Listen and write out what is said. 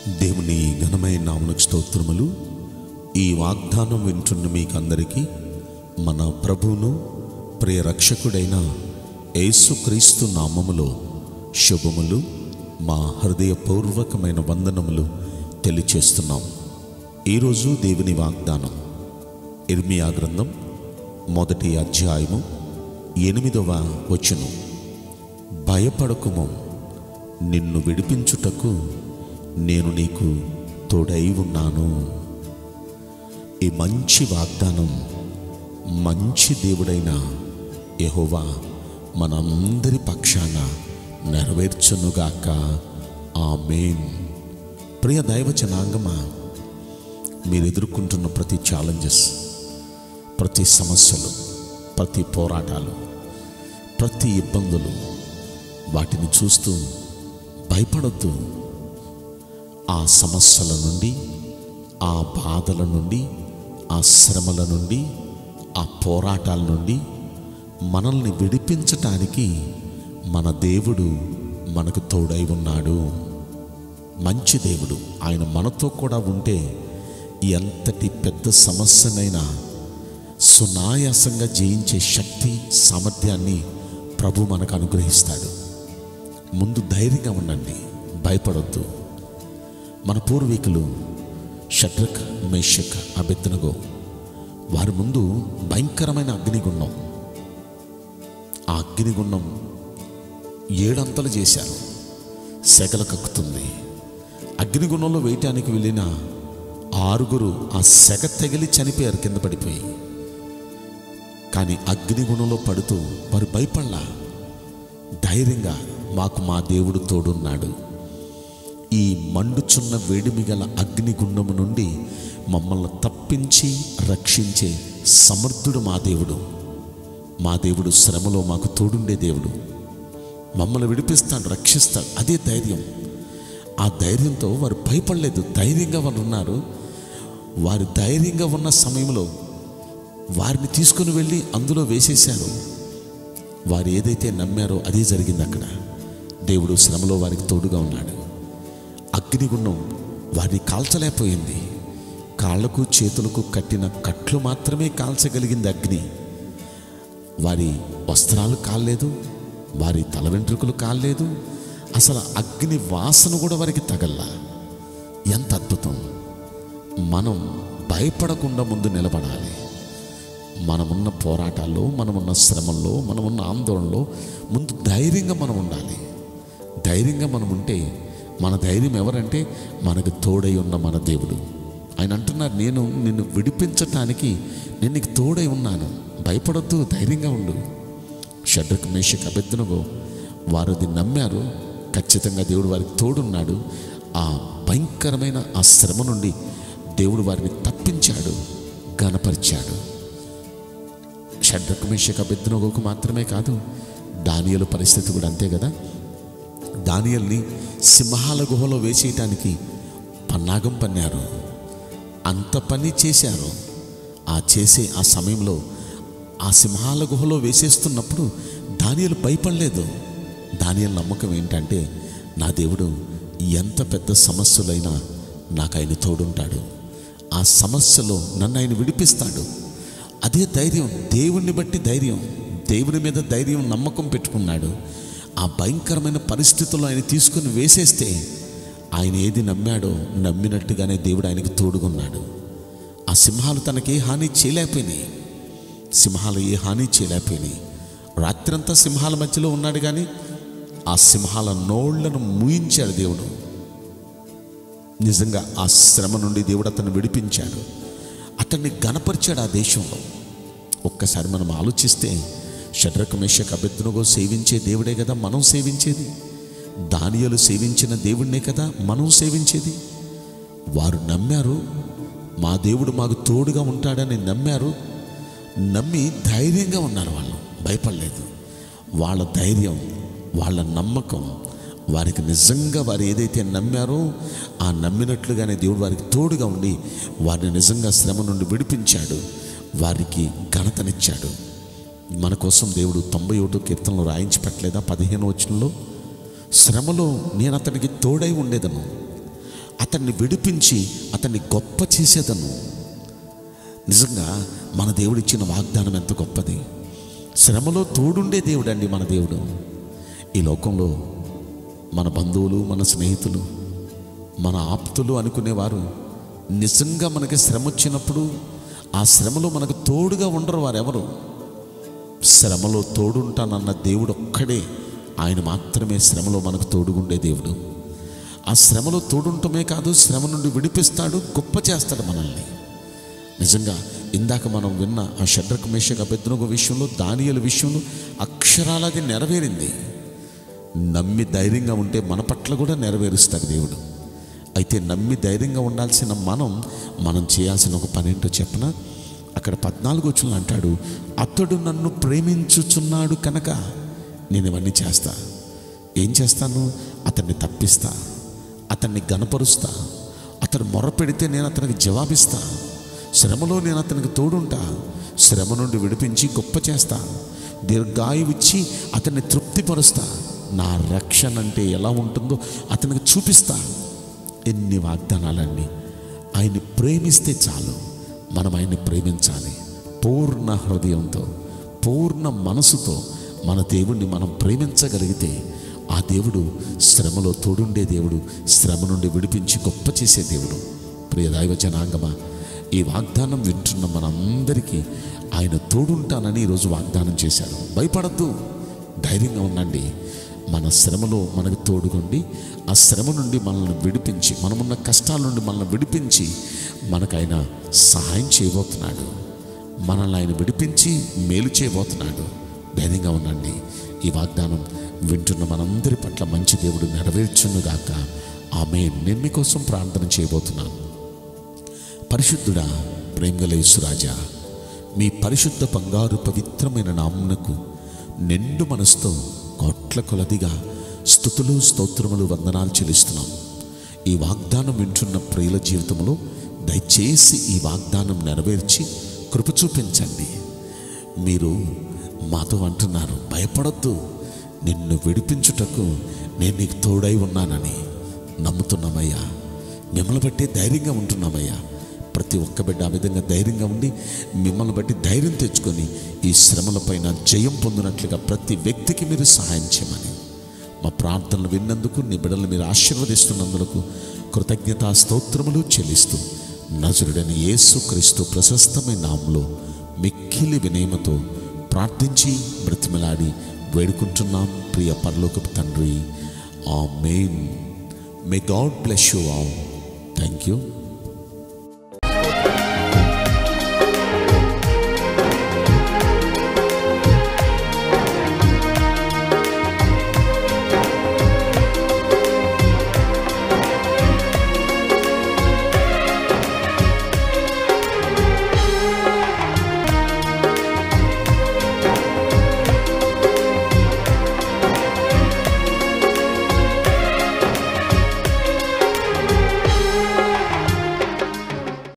దేవుని ఘనమైన నామలకు స్తోత్రములు ఈ వాగ్దానం వింటున్న మీకందరికీ మన ప్రభువును ప్రియ రక్షకుడైన యేసుక్రీస్తు నామములో శుభములు మా హృదయపూర్వకమైన వందనములు తెలియచేస్తున్నాం ఈరోజు దేవుని వాగ్దానం ఇర్మియా గ్రంథం మొదటి అధ్యాయము ఎనిమిదవ వచనం భయపడకుము నిన్ను విడిపించుటకు నేను నీకు తోడై ఉన్నాను ఈ మంచి వాగ్దానం మంచి దేవుడైన యెహోవా మనందరి పక్షాన నెరవేర్చునుగాక ఆమేన్ ప్రియ దైవ జనాంగమా మీరు ఎదుర్కొంటున్న ప్రతి ఛాలెంజెస్ ప్రతి సమస్యలు ప్రతి పోరాటాలు ప్రతి ఇబ్బందులు వాటిని చూస్తూ భయపడొద్దు ఆ సమస్యల నుండి ఆ బాధల నుండి ఆ శ్రమల నుండి ఆ పోరాటాల నుండి మనల్ని విడిపించటానికి మన దేవుడు మనకు తోడై ఉన్నాడు మంచి దేవుడు ఆయన మనతో కూడా ఉంటే ఎంతటి పెద్ద సమస్యనైనా సునాయాసంగా జయించే శక్తి సామర్థ్యాన్ని ప్రభు మనకు అనుగ్రహిస్తాడు ముందు ధైర్యంగా ఉండండి భయపడొద్దు మన పూర్వీకులు షట్రక్ మేషక్ అబెత్తనగో వారి ముందు భయంకరమైన అగ్నిగుండం ఆ అగ్నిగుండం ఏడంతలు చేశారు సెగల కక్కుతుంది అగ్నిగుండంలో వేయటానికి వెళ్ళిన ఆరుగురు ఆ సెగ తగిలి చనిపోయారు కింద పడిపోయి కానీ అగ్నిగుణంలో పడుతూ వారు భయపడలా ధైర్యంగా మాకు మా దేవుడు తోడున్నాడు ఈ మండుచున్న వేడిమి గల అగ్నిగుండము నుండి మమ్మల్ని తప్పించి రక్షించే సమర్థుడు మా దేవుడు మా దేవుడు శ్రమలో మాకు తోడుండే దేవుడు మమ్మల్ని విడిపిస్తాడు రక్షిస్తాడు అదే ధైర్యం ఆ ధైర్యంతో వారు భయపడలేదు ధైర్యంగా వారు ఉన్నారు వారు ధైర్యంగా ఉన్న సమయంలో వారిని తీసుకుని వెళ్ళి అందులో వేసేశారు వారు ఏదైతే నమ్మారో అదే జరిగింది అక్కడ దేవుడు శ్రమలో వారికి తోడుగా ఉన్నాడు అగ్నిగుండం వారిని కాల్చలేకపోయింది కాళ్లకు చేతులకు కట్టిన కట్లు మాత్రమే కాల్చగలిగింది అగ్ని వారి వస్త్రాలు కాలేదు వారి తల వెంట్రుకలు కాలేదు అసలు అగ్ని వాసన కూడా వారికి తగల్లా ఎంత అద్భుతం మనం భయపడకుండా ముందు నిలబడాలి మనమున్న పోరాటాల్లో మనమున్న శ్రమల్లో మనమున్న ఆందోళనలో ముందు ధైర్యంగా మనం ఉండాలి ధైర్యంగా మనం ఉంటే మన ధైర్యం ఎవరంటే మనకు తోడై ఉన్న మన దేవుడు ఆయన అంటున్నారు నేను నిన్ను విడిపించటానికి నేను నీకు తోడై ఉన్నాను భయపడొద్దు ధైర్యంగా ఉండు షడ్రక్ మేషక్ అభ్యర్థనగో వారు అది నమ్మారు ఖచ్చితంగా దేవుడు వారికి తోడున్నాడు ఆ భయంకరమైన ఆ శ్రమ నుండి దేవుడు వారిని తప్పించాడు గనపరిచాడు షడ్రక్ మేషక్ అభ్యర్థనగోకు మాత్రమే కాదు దానియలు పరిస్థితి కూడా అంతే కదా దానియల్ని సింహాల గుహలో వేసేయటానికి పన్నాగం పన్నారు అంత పని చేశారు ఆ చేసే ఆ సమయంలో ఆ సింహాల గుహలో వేసేస్తున్నప్పుడు దానియలు భయపడలేదు దానియల నమ్మకం ఏంటంటే నా దేవుడు ఎంత పెద్ద సమస్యలైనా నాకు ఆయన తోడుంటాడు ఆ సమస్యలో నన్ను ఆయన విడిపిస్తాడు అదే ధైర్యం దేవుణ్ణి బట్టి ధైర్యం దేవుని మీద ధైర్యం నమ్మకం పెట్టుకున్నాడు ఆ భయంకరమైన పరిస్థితుల్లో ఆయన తీసుకుని వేసేస్తే ఆయన ఏది నమ్మాడో నమ్మినట్టుగానే దేవుడు ఆయనకు తోడుగున్నాడు ఆ సింహాలు తనకి ఏ హాని చేయలేకపోయినాయి సింహాలు ఏ హాని చేయలేకపోయినాయి రాత్రంతా సింహాల మధ్యలో ఉన్నాడు కానీ ఆ సింహాల నోళ్లను మూయించాడు దేవుడు నిజంగా ఆ శ్రమ నుండి దేవుడు అతన్ని విడిపించాడు అతన్ని గనపరిచాడు ఆ దేశంలో ఒక్కసారి మనం ఆలోచిస్తే షడ్రక మేషక్ అభ్యర్థనగో సేవించే దేవుడే కదా మనం సేవించేది దానియలు సేవించిన దేవుడినే కదా మనం సేవించేది వారు నమ్మారు మా దేవుడు మాకు తోడుగా ఉంటాడని నమ్మారు నమ్మి ధైర్యంగా ఉన్నారు వాళ్ళు భయపడలేదు వాళ్ళ ధైర్యం వాళ్ళ నమ్మకం వారికి నిజంగా వారు ఏదైతే నమ్మారో ఆ నమ్మినట్లుగానే దేవుడు వారికి తోడుగా ఉండి వారిని నిజంగా శ్రమ నుండి విడిపించాడు వారికి ఘనతనిచ్చాడు మన కోసం దేవుడు తొంభై ఒకటో కీర్తనలో రాయించి పెట్టలేదా పదిహేను వచనంలో శ్రమలో నేను అతనికి తోడై ఉండేదను అతన్ని విడిపించి అతన్ని గొప్ప చేసేదను నిజంగా మన దేవుడు ఇచ్చిన వాగ్దానం ఎంత గొప్పది శ్రమలో తోడుండే దేవుడు అండి మన దేవుడు ఈ లోకంలో మన బంధువులు మన స్నేహితులు మన ఆప్తులు అనుకునేవారు నిజంగా మనకి శ్రమ వచ్చినప్పుడు ఆ శ్రమలో మనకు తోడుగా ఉండరు వారెవరు శ్రమలో తోడుంటానన్న దేవుడు ఒక్కడే ఆయన మాత్రమే శ్రమలో మనకు తోడుగుండే దేవుడు ఆ శ్రమలో తోడుంటమే కాదు శ్రమ నుండి విడిపిస్తాడు గొప్ప చేస్తాడు మనల్ని నిజంగా ఇందాక మనం విన్న ఆ షడ్రక మేషక బెద్దునొక విషయంలో దానియల విషయంలో అక్షరాలది నెరవేరింది నమ్మి ధైర్యంగా ఉంటే మన పట్ల కూడా నెరవేరుస్తాడు దేవుడు అయితే నమ్మి ధైర్యంగా ఉండాల్సిన మనం మనం చేయాల్సిన ఒక పని ఏంటో చెప్పన అక్కడ పద్నాలుగు వచ్చిన అంటాడు అతడు నన్ను ప్రేమించుచున్నాడు కనుక నేను ఇవన్నీ చేస్తా ఏం చేస్తాను అతన్ని తప్పిస్తా అతన్ని గనపరుస్తా అతను మొరపెడితే నేను అతనికి జవాబిస్తా శ్రమలో నేను అతనికి తోడుంటా శ్రమ నుండి విడిపించి గొప్ప చేస్తా దీర్ఘాయువిచ్చి అతన్ని తృప్తిపరుస్తా నా రక్షణ అంటే ఎలా ఉంటుందో అతనికి చూపిస్తా ఎన్ని వాగ్దానాలన్నీ ఆయన్ని ప్రేమిస్తే చాలు మనం ఆయన్ని ప్రేమించాలి పూర్ణ హృదయంతో పూర్ణ మనసుతో మన దేవుణ్ణి మనం ప్రేమించగలిగితే ఆ దేవుడు శ్రమలో తోడుండే దేవుడు శ్రమ నుండి విడిపించి గొప్ప చేసే దేవుడు ప్రియ దైవ జనాంగమా ఈ వాగ్దానం వింటున్న మనందరికీ ఆయన తోడుంటానని ఈరోజు వాగ్దానం చేశాడు భయపడద్దు ధైర్యంగా ఉండండి మన శ్రమలో మనకు తోడుగుండి ఆ శ్రమ నుండి మనల్ని విడిపించి మనమున్న కష్టాల నుండి మనల్ని విడిపించి మనకు ఆయన సహాయం చేయబోతున్నాడు మనల్ని ఆయన విడిపించి మేలు చేయబోతున్నాడు ధైర్యంగా ఉండండి ఈ వాగ్దానం వింటున్న మనందరి పట్ల మంచి దేవుడు నెరవేర్చునుగాక ఆమె నేను మీకోసం ప్రార్థన చేయబోతున్నాను పరిశుద్ధుడా ప్రేమగల యేసురాజా మీ పరిశుద్ధ బంగారు పవిత్రమైన నామునకు నిండు మనసుతో కోట్ల కొలదిగా స్థుతులు స్తోత్రములు వందనాలు చెల్లిస్తున్నాం ఈ వాగ్దానం వింటున్న ప్రియుల జీవితంలో దయచేసి ఈ వాగ్దానం నెరవేర్చి కృప చూపించండి మీరు మాతో అంటున్నారు భయపడొద్దు నిన్ను విడిపించుటకు నేను నీకు తోడై ఉన్నానని నమ్ముతున్నామయ్యా మిమ్మల్ని బట్టి ధైర్యంగా ఉంటున్నామయ్యా ప్రతి ఒక్క బిడ్డ ఆ విధంగా ధైర్యంగా ఉండి మిమ్మల్ని బట్టి ధైర్యం తెచ్చుకొని ఈ శ్రమలపైన జయం పొందినట్లుగా ప్రతి వ్యక్తికి మీరు సహాయం చేయమని మా ప్రార్థనలు విన్నందుకు నీ బిడ్డలు మీరు ఆశీర్వదిస్తున్నందుకు కృతజ్ఞతా స్తోత్రములు చెల్లిస్తూ నజరుడైన యేసు క్రీస్తు ప్రశస్తమైన నామంలో మిక్కిలి వినయమతో ప్రార్థించి బ్రతిమలాడి వేడుకుంటున్నాం ప్రియ పరలోకపు తండ్రి amen may God bless you all thank you